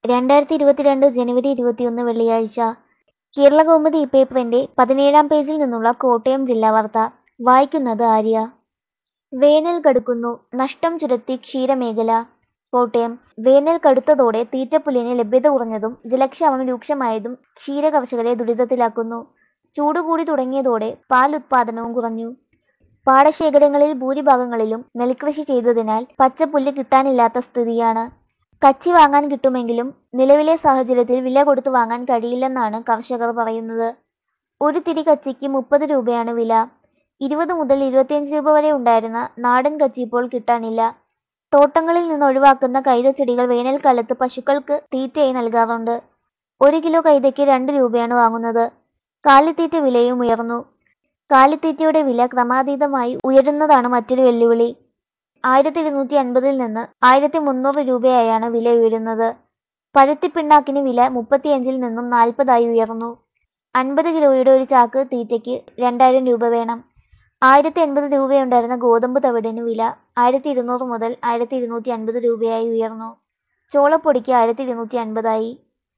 രണ്ടായിരത്തി ഇരുപത്തിരണ്ട് ജനുവരി ഇരുപത്തിയൊന്ന് വെള്ളിയാഴ്ച കേരളകൗമുദി പേപ്പറിന്റെ പതിനേഴാം പേജിൽ നിന്നുള്ള കോട്ടയം ജില്ലാ വാർത്ത വായിക്കുന്നത് ആര്യ വേനൽ കടുക്കുന്നു നഷ്ടം ചുരത്തി ക്ഷീരമേഖല കോട്ടയം വേനൽ കടുത്തതോടെ തീറ്റപ്പുല്ലിന് ലഭ്യത കുറഞ്ഞതും ജലക്ഷാമം രൂക്ഷമായതും ക്ഷീരകർഷകരെ ദുരിതത്തിലാക്കുന്നു ചൂടുകൂടി തുടങ്ങിയതോടെ പാൽ ഉത്പാദനവും കുറഞ്ഞു പാടശേഖരങ്ങളിൽ ഭൂരിഭാഗങ്ങളിലും നെൽകൃഷി ചെയ്തതിനാൽ പച്ചപ്പുല്ല് കിട്ടാനില്ലാത്ത സ്ഥിതിയാണ് കച്ചി വാങ്ങാൻ കിട്ടുമെങ്കിലും നിലവിലെ സാഹചര്യത്തിൽ വില കൊടുത്തു വാങ്ങാൻ കഴിയില്ലെന്നാണ് കർഷകർ പറയുന്നത് ഒരു തിരി കച്ചിക്ക് മുപ്പത് രൂപയാണ് വില ഇരുപത് മുതൽ ഇരുപത്തിയഞ്ച് രൂപ വരെ ഉണ്ടായിരുന്ന നാടൻ കച്ചി ഇപ്പോൾ കിട്ടാനില്ല തോട്ടങ്ങളിൽ നിന്ന് ഒഴിവാക്കുന്ന കൈതച്ചെടികൾ വേനൽക്കാലത്ത് പശുക്കൾക്ക് തീറ്റയായി നൽകാറുണ്ട് ഒരു കിലോ കൈതയ്ക്ക് രണ്ട് രൂപയാണ് വാങ്ങുന്നത് കാലിത്തീറ്റ വിലയും ഉയർന്നു കാലിത്തീറ്റയുടെ വില ക്രമാതീതമായി ഉയരുന്നതാണ് മറ്റൊരു വെല്ലുവിളി ആയിരത്തി ഇരുന്നൂറ്റി അൻപതിൽ നിന്ന് ആയിരത്തി മുന്നൂറ് രൂപയായാണ് വില ഉയരുന്നത് പഴുത്തിപ്പിണ്ണാക്കിന് വില മുപ്പത്തിയഞ്ചിൽ നിന്നും നാൽപ്പതായി ഉയർന്നു അൻപത് കിലോയുടെ ഒരു ചാക്ക് തീറ്റയ്ക്ക് രണ്ടായിരം രൂപ വേണം ആയിരത്തി എൺപത് രൂപയുണ്ടായിരുന്ന ഗോതമ്പ് തവിടിന് വില ആയിരത്തി ഇരുന്നൂറ് മുതൽ ആയിരത്തി ഇരുന്നൂറ്റി അൻപത് രൂപയായി ഉയർന്നു ചോളപ്പൊടിക്ക് ആയിരത്തി ഇരുന്നൂറ്റി അൻപതായി